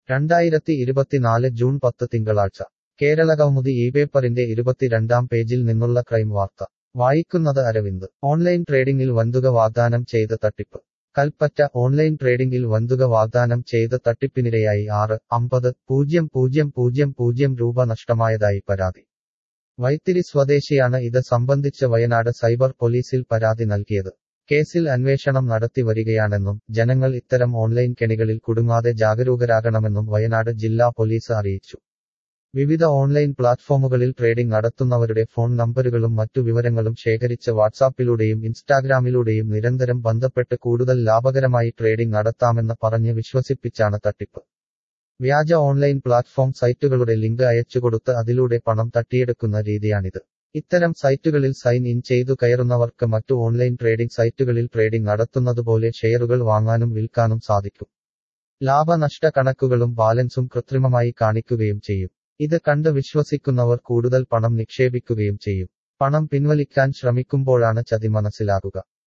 രണ്ടായിരത്തി ഇരുപത്തിനാല് ജൂൺ പത്ത് തിങ്കളാഴ്ച കേരളകൗമുദി ഈ പേപ്പറിന്റെ ഇരുപത്തിരണ്ടാം പേജിൽ നിന്നുള്ള ക്രൈം വാർത്ത വായിക്കുന്നത് അരവിന്ദ് ഓൺലൈൻ ട്രേഡിംഗിൽ വന്തുക വാഗ്ദാനം ചെയ്ത തട്ടിപ്പ് കൽപ്പറ്റ ഓൺലൈൻ ട്രേഡിംഗിൽ വന്തുക വാഗ്ദാനം ചെയ്ത തട്ടിപ്പിനിരയായി ആറ് അമ്പത് പൂജ്യം പൂജ്യം പൂജ്യം പൂജ്യം രൂപ നഷ്ടമായതായി പരാതി വൈത്തിരി സ്വദേശിയാണ് ഇത് സംബന്ധിച്ച് വയനാട് സൈബർ പോലീസിൽ പരാതി നൽകിയത് കേസിൽ അന്വേഷണം നടത്തി വരികയാണെന്നും ജനങ്ങൾ ഇത്തരം ഓൺലൈൻ കെണികളിൽ കുടുങ്ങാതെ ജാഗരൂകരാകണമെന്നും വയനാട് ജില്ലാ പോലീസ് അറിയിച്ചു വിവിധ ഓൺലൈൻ പ്ലാറ്റ്ഫോമുകളിൽ ട്രേഡിംഗ് നടത്തുന്നവരുടെ ഫോൺ നമ്പറുകളും മറ്റു വിവരങ്ങളും ശേഖരിച്ച് വാട്സാപ്പിലൂടെയും ഇൻസ്റ്റാഗ്രാമിലൂടെയും നിരന്തരം ബന്ധപ്പെട്ട് കൂടുതൽ ലാഭകരമായി ട്രേഡിംഗ് നടത്താമെന്ന് പറഞ്ഞ് വിശ്വസിപ്പിച്ചാണ് തട്ടിപ്പ് വ്യാജ ഓൺലൈൻ പ്ലാറ്റ്ഫോം സൈറ്റുകളുടെ ലിങ്ക് അയച്ചുകൊടുത്ത് അതിലൂടെ പണം തട്ടിയെടുക്കുന്ന രീതിയാണിത് ഇത്തരം സൈറ്റുകളിൽ സൈൻ ഇൻ ചെയ്തു കയറുന്നവർക്ക് മറ്റു ഓൺലൈൻ ട്രേഡിംഗ് സൈറ്റുകളിൽ ട്രേഡിംഗ് നടത്തുന്നതുപോലെ ഷെയറുകൾ വാങ്ങാനും വിൽക്കാനും സാധിക്കും ലാഭനഷ്ട കണക്കുകളും ബാലൻസും കൃത്രിമമായി കാണിക്കുകയും ചെയ്യും ഇത് കണ്ട് വിശ്വസിക്കുന്നവർ കൂടുതൽ പണം നിക്ഷേപിക്കുകയും ചെയ്യും പണം പിൻവലിക്കാൻ ശ്രമിക്കുമ്പോഴാണ് ചതി മനസ്സിലാകുക